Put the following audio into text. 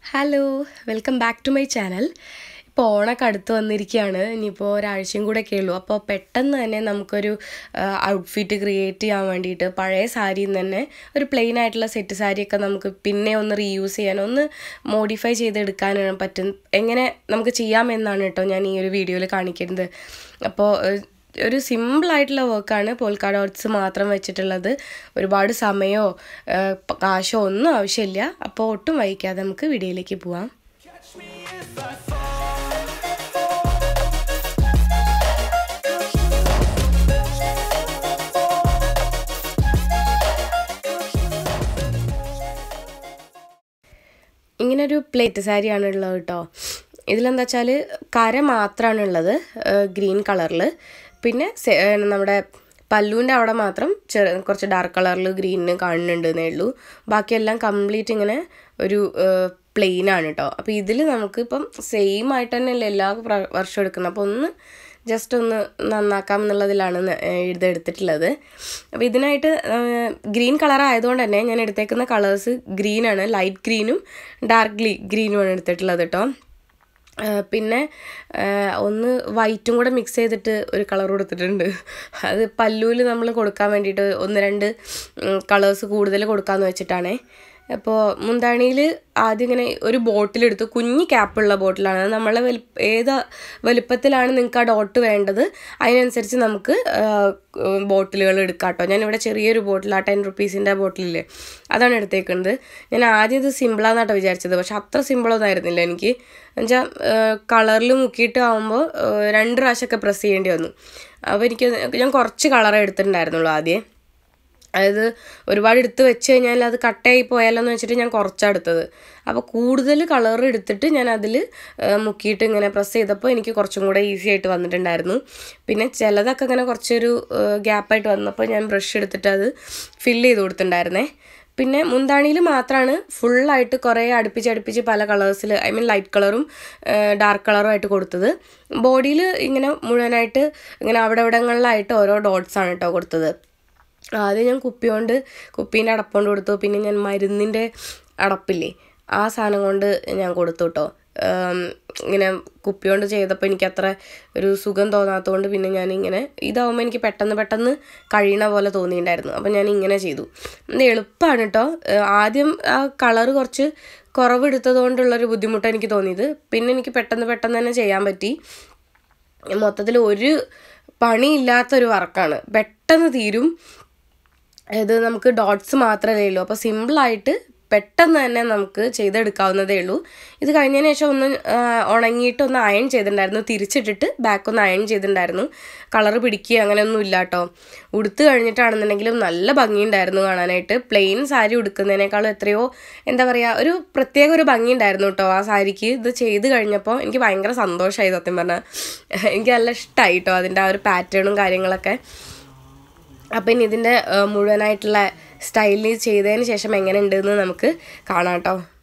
hello welcome back to my channel ഇപ്പോൾ ഓണൊക്കെ അടുത്ത് വന്നിരിക്കുകയാണ് ഇനിയിപ്പോൾ ഒരാഴ്ചയും കൂടെ ഒക്കെ ഉള്ളൂ അപ്പോൾ പെട്ടെന്ന് തന്നെ നമുക്കൊരു ഔട്ട്ഫിറ്റ് ക്രിയേറ്റ് ചെയ്യാൻ വേണ്ടിയിട്ട് പഴയ സാരിയിൽ നിന്ന് തന്നെ ഒരു പ്ലെയിൻ ആയിട്ടുള്ള സെറ്റ് സാരിയൊക്കെ നമുക്ക് പിന്നെ ഒന്ന് റീയൂസ് ചെയ്യാൻ ഒന്ന് മോഡിഫൈ ചെയ്തെടുക്കാൻ പറ്റും എങ്ങനെ നമുക്ക് ചെയ്യാമെന്നാണ് കേട്ടോ ഞാൻ ഈ ഒരു വീഡിയോയിൽ കാണിക്കുന്നത് അപ്പോൾ ഏഹ്, ഒരു സിമ്പിൾ ആയിട്ടുള്ള വർക്കാണ് പോൾക്കാ ഡോട്ട്സ് മാത്രം വെച്ചിട്ടുള്ളത് ഒരുപാട് സമയമോ ഏഹ്, പ- കാശോ ഒന്നും ആവശ്യമില്ല അപ്പോൾ ഒട്ടും വൈകാതെ നമുക്ക് വീഡിയോയിലേക്ക് പോവാം ഇങ്ങനൊരു പ്ലേറ്റ് സാരിയാണ് ഉള്ളത് കേട്ടോ ഇതിലെന്താ വെച്ചാൽ കര മാത്രമാണ് ഉള്ളത് ഗ്രീൻ കളറിൽ പിന്നെ സെ- ഏ, നമ്മുടെ പല്ലുവിൻ്റെ അവിടെ മാത്രം ചെറു കുറച്ച് ഡാർക്ക് കളറിൽ ഗ്രീനിന് കാണുന്നുണ്ട് എന്നേ ഉള്ളൂ ബാക്കിയെല്ലാം കംപ്ലീറ്റ് ഇങ്ങനെ ഒരു പ്ലെയിൻ ആണ് കേട്ടോ അപ്പോൾ ഇതിൽ നമുക്ക് ഇപ്പം സെയിം ആയിട്ട് തന്നെയല്ലേ എല്ലാ പ്ര- വർഷവും എടുക്കുന്നത് അപ്പോൾ ഒന്ന് ജസ്റ്റ് ഒന്ന് നന്നാക്കാം എന്നുള്ളതിലാണ് ന- ഏ, ഇതെടുത്തിട്ടുള്ളത് അപ്പോൾ ഇതിനായിട്ട് ഗ്രീൻ കളർ ആയതുകൊണ്ട് തന്നെ ഞാൻ എടുത്തേക്കുന്ന കളേഴ്സ് ഗ്രീനാണ് ലൈറ്റ് ഗ്രീനും ഡാർക്ക് ഗ്രീ ഗ്രീനുമാണ് എടുത്തിട്ടുള്ളത് കേട്ടോ ആ, പിന്നെ ആ, ഒന്ന് വൈറ്റും കൂടെ മിക്സ് ചെയ്തിട്ട് ഒരു കളർ കൊടുത്തിട്ടുണ്ട് അത് പല്ലുവിൽ നമ്മൾ കൊടുക്കാൻ വേണ്ടിയിട്ട് ഒന്ന് രണ്ട് കളേഴ്സ് കൂടുതൽ കൊടുക്കാമെന്ന് വെച്ചിട്ടാണേ അപ്പോൾ മുന്താണിയിൽ ആദ്യം ഇങ്ങനെ ഒരു ബോട്ടിലെടുത്തു കുഞ്ഞ് ക്യാപ്പുള്ള ബോട്ടിലാണ് അത് നമ്മളെ വലി ഏത് വലുപ്പത്തിലാണ് നിങ്ങൾക്ക് ആ ഡോട്ട് വേണ്ടത് അതിനനുസരിച്ച് നമുക്ക് ബോട്ടിലുകൾ എടുക്കാം കേട്ടോ ഞാനിവിടെ ചെറിയൊരു ബോട്ടിൽ ആ ടെൻ റുപ്പീസിൻ്റെ ബോട്ടിലില്ലേ അതാണ് എടുത്തേക്കുന്നത് ഞാൻ ആദ്യം ഇത് സിമ്പിളാന്നാട്ടോ വിചാരിച്ചത് പക്ഷെ അത്ര സിമ്പിളൊന്നും ആയിരുന്നില്ല എനിക്ക് എന്നുവെച്ചാൽ കളറിൽ മുക്കിയിട്ട് ആകുമ്പോൾ രണ്ട് പ്രാവശ്യമൊക്കെ പ്രസ് ചെയ്യേണ്ടി വന്നു അപ്പോൾ എനിക്ക് ഞാൻ കുറച്ച് കളറേ എടുത്തിട്ടുണ്ടായിരുന്നുള്ളൂ ആദ്യം അതായത് ഒരുപാട് എടുത്ത് വെച്ച് കഴിഞ്ഞാൽ അത് കട്ടായി പോയാലോ എന്ന് വെച്ചിട്ട് ഞാൻ കുറച്ചാണ് എടുത്തത് അപ്പോൾ കൂടുതൽ കളർ എടുത്തിട്ട് ഞാൻ അതിൽ മുക്കിയിട്ട് ഇങ്ങനെ പ്രസ് ചെയ്തപ്പോൾ എനിക്ക് കുറച്ചും കൂടെ ഈസി ആയിട്ട് വന്നിട്ടുണ്ടായിരുന്നു പിന്നെ ചിലതൊക്കെ ഇങ്ങനെ കുറച്ചൊരു ഗ്യാപ്പായിട്ട് വന്നപ്പോൾ ഞാൻ ബ്രഷ് എടുത്തിട്ട് അത് ഫില്ല് ചെയ്ത് കൊടുത്തിട്ടുണ്ടായിരുന്നേ പിന്നെ മുന്താണിയിൽ മാത്രമാണ് ഫുള്ളായിട്ട് കുറേ അടുപ്പിച്ച് അടുപ്പിച്ച് പല കളേഴ്സിൽ ഐ മീൻ ലൈറ്റ് കളറും ഡാർക്ക് കളറും ആയിട്ട് കൊടുത്തത് ബോഡിയിൽ ഇങ്ങനെ മുഴുവനായിട്ട് ഇങ്ങനെ അവിടെ ഇവിടങ്ങളിലായിട്ട് ഓരോ ഡോട്ട്സ് ആണ് കേട്ടോ കൊടുത്തത് ആദ്യം ഞാൻ കുപ്പി കൊണ്ട് കുപ്പീൻ്റെ അടപ്പുകൊണ്ട് കൊടുത്തു പിന്നെ ഞാൻ മരുന്നിൻ്റെ അടപ്പില്ലേ ആ സാധനം കൊണ്ട് ഞാൻ കൊടുത്തു കേട്ടോ ഉം, ഇങ്ങനെ കുപ്പി കൊണ്ട് ചെയ്തപ്പോൾ എനിക്ക് അത്ര ഒരു സുഖം തോന്നാത്തതുകൊണ്ട് പിന്നെ ഞാൻ ഇങ്ങനെ ഇതാവുമ്പോൾ എനിക്ക് പെട്ടെന്ന് പെട്ടെന്ന് കഴിയണ പോലെ തോന്നിയിട്ടുണ്ടായിരുന്നു അപ്പോൾ ഞാൻ ഇങ്ങനെ ചെയ്തു ഇത് എളുപ്പമാണ് കേട്ടോ ഏഹ്, ആദ്യം ആ കളറ് കുറച്ച് കുറവെടുത്തത് കൊണ്ടുള്ളൊരു ബുദ്ധിമുട്ട് എനിക്ക് തോന്നിയത് പിന്നെ എനിക്ക് പെട്ടെന്ന് പെട്ടെന്ന് തന്നെ ചെയ്യാൻ പറ്റി മൊത്തത്തിൽ ഒരു പണിയില്ലാത്തൊരു വർക്കാണ് പെട്ടെന്ന് തീരും ഇത് നമുക്ക് ഡോട്ട്സ് മാത്രമേ ഉള്ളൂ അപ്പോൾ സിമ്പിളായിട്ട് പെട്ടെന്ന് തന്നെ നമുക്ക് ചെയ്തെടുക്കാവുന്നതേ ഉള്ളൂ ഇത് കഴിഞ്ഞതിന് ശേഷം ഒന്ന് ആ, ഉണങ്ങിയിട്ട് ഒന്ന് അയൺ ചെയ്തിട്ടുണ്ടായിരുന്നു തിരിച്ചിട്ടിട്ട് ബാക്ക് ഒന്ന് അയൺ ചെയ്തിട്ടുണ്ടായിരുന്നു കളർ പിടിക്കുക അങ്ങനെയൊന്നും ഇല്ല കേട്ടോ ഉടുത്ത് കഴിഞ്ഞിട്ടാണെന്നുണ്ടെങ്കിലും നല്ല ഭംഗിയുണ്ടായിരുന്നു കാണാനായിട്ട് പ്ലെയിൻ സാരി ഉടുക്കുന്നതിനേക്കാളും എത്രയോ എന്താ പറയുക ഒരു പ്രത്യേക ഒരു ഭംഗിയുണ്ടായിരുന്നു കേട്ടോ ആ സാരിക്ക് ഇത് ചെയ്ത് കഴിഞ്ഞപ്പോൾ എനിക്ക് ഭയങ്കര സന്തോഷമായി സത്യം പറഞ്ഞാൽ എനിക്ക് നല്ല ഇഷ്ടമായി കേട്ടോ അതിൻ്റെ ആ ഒരു പാറ്റേണും കാര്യങ്ങളൊക്കെ അപ്പം ഇനി ഇതിൻ്റെ മുഴുവനായിട്ടുള്ള സ്റ്റൈലിൽ ചെയ്തതിന് ശേഷം എങ്ങനെ ഉണ്ടെന്ന് നമുക്ക് കാണാം കേട്ടോ